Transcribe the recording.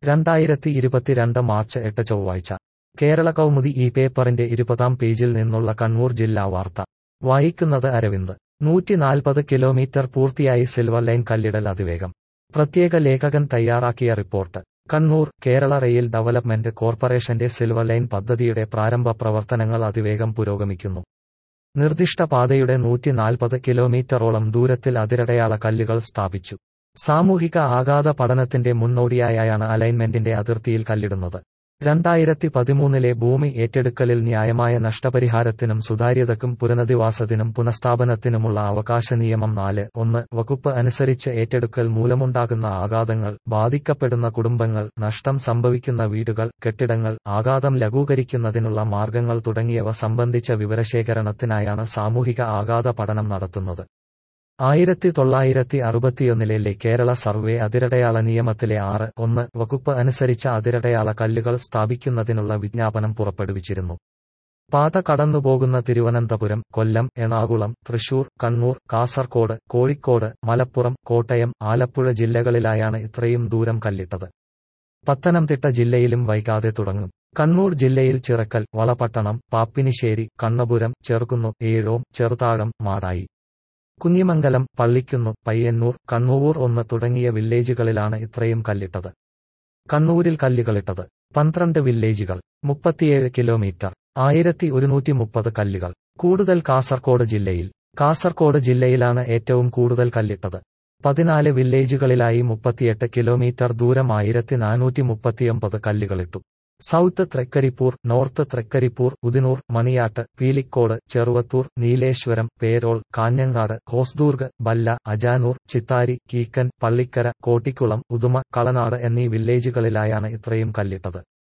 രണ്ടായിരത്തി ഇരുപത്തിരണ്ട് മാർച്ച് എട്ട് ചൊവ്വാഴ്ച കേരള കൗമുദി ഈ പേപ്പറിന്റെ ഇരുപതാം പേജിൽ നിന്നുള്ള കണ്ണൂർ ജില്ലാ വാർത്ത വായിക്കുന്നത് അരവിന്ദ് നൂറ്റിനാൽപ്പത് കിലോമീറ്റർ പൂർത്തിയായി സിൽവർ ലൈൻ കല്ലിടൽ അതിവേഗം പ്രത്യേക ലേഖകൻ തയ്യാറാക്കിയ report Kannur Kerala rail development കോർപ്പറേഷന്റെ സിൽവർ ലൈൻ പദ്ധതിയുടെ പ്രാരംഭ പ്രവർത്തനങ്ങൾ അതിവേഗം പുരോഗമിക്കുന്നു നിർദ്ദിഷ്ട പാതയുടെ നൂറ്റിനാൽപ്പത് കിലോമീറ്ററോളം ദൂരത്തിൽ അതിരടയാള കല്ലുകൾ സ്ഥാപിച്ചു സാമൂഹിക ആഘാത പഠനത്തിന്റെ മുന്നോടിയായാണ് അലൈൻമെന്റിന്റെ അതിർത്തിയിൽ കല്ലിടുന്നത് രണ്ടായിരത്തി പതിമൂന്നിലെ ഭൂമി ഏറ്റെടുക്കലിൽ ന്യായമായ നഷ്ടപരിഹാരത്തിനും സുതാര്യതക്കും പുനരധിവാസത്തിനും പുനഃസ്ഥാപനത്തിനുമുള്ള അവകാശ നിയമം നാല് ഒന്ന് വകുപ്പ് അനുസരിച്ച് ഏറ്റെടുക്കൽ മൂലമുണ്ടാകുന്ന ആഘാതങ്ങൾ ബാധിക്കപ്പെടുന്ന കുടുംബങ്ങൾ നഷ്ടം സംഭവിക്കുന്ന വീടുകൾ കെട്ടിടങ്ങൾ ആഘാതം ലഘൂകരിക്കുന്നതിനുള്ള മാർഗങ്ങൾ തുടങ്ങിയവ സംബന്ധിച്ച വിവരശേഖരണത്തിനായാണ് സാമൂഹിക ആഘാത പഠനം നടത്തുന്നത് ആയിരത്തി തൊള്ളായിരത്തി അറുപത്തിയൊന്നിലെ കേരള സർവേ അതിരടയാള നിയമത്തിലെ ആറ് ഒന്ന് വകുപ്പ് അനുസരിച്ച അതിരടയാള കല്ലുകൾ സ്ഥാപിക്കുന്നതിനുള്ള വിജ്ഞാപനം പുറപ്പെടുവിച്ചിരുന്നു പാത കടന്നുപോകുന്ന തിരുവനന്തപുരം കൊല്ലം എറണാകുളം തൃശൂർ കണ്ണൂർ കാസർകോട് കോഴിക്കോട് മലപ്പുറം കോട്ടയം ആലപ്പുഴ ജില്ലകളിലായാണ് ഇത്രയും ദൂരം കല്ലിട്ടത് പത്തനംതിട്ട ജില്ലയിലും വൈകാതെ തുടങ്ങും കണ്ണൂർ ജില്ലയിൽ ചിറക്കൽ വളപട്ടണം പാപ്പിനിശ്ശേരി കണ്ണപുരം ചെറുകുന്നു ഏഴോം ചെറുതാഴം മാടായി കുഞ്ഞിമംഗലം പള്ളിക്കുന്നു പയ്യന്നൂർ കണ്ണൂർ ഒന്ന് തുടങ്ങിയ വില്ലേജുകളിലാണ് ഇത്രയും കല്ലിട്ടത് കണ്ണൂരിൽ കല്ലുകളിട്ടത് പന്ത്രണ്ട് വില്ലേജുകൾ മുപ്പത്തിയേഴ് കിലോമീറ്റർ ആയിരത്തി ഒരുന്നൂറ്റി മുപ്പത് കല്ലുകൾ കൂടുതൽ കാസർകോട് ജില്ലയിൽ കാസർകോട് ജില്ലയിലാണ് ഏറ്റവും കൂടുതൽ കല്ലിട്ടത് പതിനാല് വില്ലേജുകളിലായി മുപ്പത്തിയെട്ട് കിലോമീറ്റർ ദൂരം ആയിരത്തി നാനൂറ്റി മുപ്പത്തിയൊമ്പത് കല്ലുകളിട്ടു സൗത്ത് തൃക്കരിപ്പൂർ നോർത്ത് തൃക്കരിപ്പൂർ ഉദിനൂർ മണിയാട്ട് പീലിക്കോട് ചെറുവത്തൂർ നീലേശ്വരം പേരോൾ കാഞ്ഞങ്ങാട് ഹോസ്ദൂർഗ് ബല്ല അജാനൂർ ചിത്താരി കീക്കൻ പള്ളിക്കര കോട്ടിക്കുളം ഉദുമ കളനാട് എന്നീ വില്ലേജുകളിലായാണ് ഇത്രയും കല്ലിട്ടത്